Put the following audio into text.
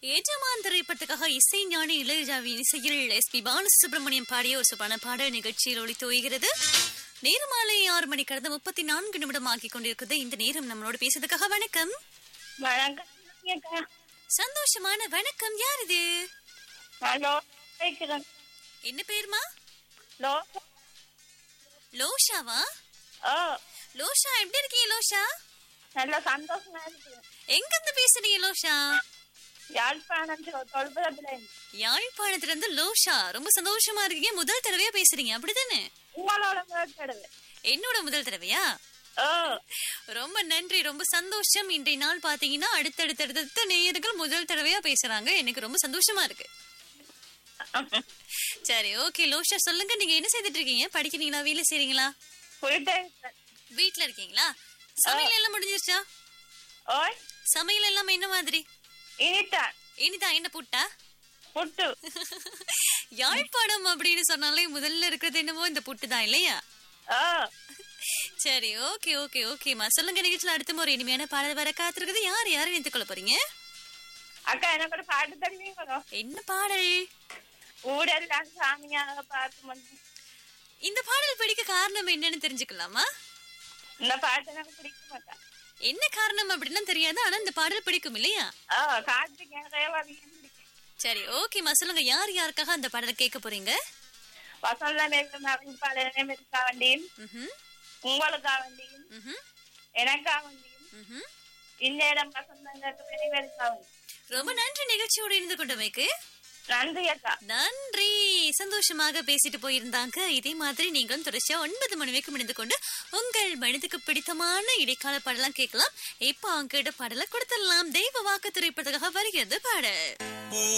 ஏஜமான் திரைப்படத்துக்காக இசை ஞானி இளையராஜாவின் இசையில் எஸ் பி பாலசுப்ரமணியம் பாடிய ஒரு சுபான பாடல் நிகழ்ச்சியில் ஒளித்து ஓய்கிறது நேரம் மாலை ஆறு மணி கடந்த முப்பத்தி நான்கு நிமிடம் ஆக்கி கொண்டிருக்கிறது இந்த நேரம் நம்மளோட பேசுறதுக்காக வணக்கம் வணக்கம் அக்கா. சந்தோஷமான வணக்கம் யார் இது ஹலோ கேக்குறேன் என்ன பேருமா ஹலோ லோஷாவா ஓ லோஷா எப்படி இருக்கீங்க லோஷா நல்ல சந்தோஷமா இருக்கு எங்க இருந்து பேசுறீங்க லோஷா யாழ்ப்பாணம் தொ- தொல்புரத்துல இருந்து. யாழ்ப்பாணத்துல இருந்து லோஷா ரொம்ப சந்தோஷமா இருக்கீங்க முதல் தடவையா பேசுறீங்க அப்படிதானே உங்களோட மேற்கடுது என்னோட முதல் தடவையா ஓ ரொம்ப நன்றி ரொம்ப சந்தோஷம் இன்றைய நாள் பாத்தீங்கன்னா அடுத்தடுத்தடுத்த நேயர்கள் முதல் தடவையா பேசுறாங்க எனக்கு ரொம்ப சந்தோஷமா இருக்கு சரி ஓகே லோஷா சொல்லுங்க நீங்க என்ன செய்துட்டு இருக்கீங்க படிக்கிறீங்களா வேலை செய்றீங்களா போயிட்டே இருக்கேன். வீட்ல இருக்கீங்களா சமையல் எல்லாம் முடிஞ்சிருச்சா ஓய் சமையல் எல்லாம் என்ன மாதிரி இனித்தான் இனிதான் என்ன புட்டா புட்டு யாழ்ப்பாணம் அப்படின்னு சொன்னாலே முதல்ல இருக்கிறது என்னமோ இந்த புட்டு தான் இல்லையா ஓ சரி ஓகே ஓகே ஓகேம்மா சொல்லுங்க நிகழ்ச்சியில் அடுத்த முறை இனிமையான பாடல் வர காத்திருக்குது யார் யாரும் நினைத்துக் கொள்ள போறீங்க அக்கா எனக்கு ஒரு பாட்டு தருவீங்களோ என்ன பாடல் ஊரெல்லாம் சாமியாக பார்த்து வந்து இந்த பாடல் பிடிக்க காரணம் என்னன்னு தெரிஞ்சுக்கலாமா இந்த பாட்டு எனக்கு பிடிக்கும் அக்கா என்ன காரணம் அப்படின்னா தெரியாது ஆனா இந்த பாடல் பிடிக்கும் இல்லையா ஓ கார்த்திகேயன் ரேவதியும் பிடிக்கும் சரி ஓகேம்மா சொல்லுங்க யார் யாருக்காக அந்த பாடலை கேட்க போறீங்க வசந்த நேரம் அறிவிப்பாளர் இருக்கா வேண்டியும் ம்ஹும், உங்களுக்கா வேண்டியும் ம்ஹும், எனக்கா வேண்டியும் ம்ஹும். இந்நேரம் வசந்தங்களுக்கு வெளிவெடுக்கா வேண்டியும் ரொம்ப நன்றி நிகழ்ச்சியோடு இணைந்து கொண்டமைக்கு நன்றி அக்கா நன்றி சந்தோஷமாக பேசிட்டு போயிருந்தாங்க இதே மாதிரி நீங்களும் தொடர்ச்சியா ஒன்பது மணி வரைக்கும் இணைந்து கொண்டு உங்கள் மனதுக்கு பிடித்தமான இடைக்கால பாடலாம் கேட்கலாம் இப்ப அவங்க பாடலை கொடுத்துடலாம் தெய்வ வாக்கு திரைப்படத்துக்காக வருகிறது பாடல்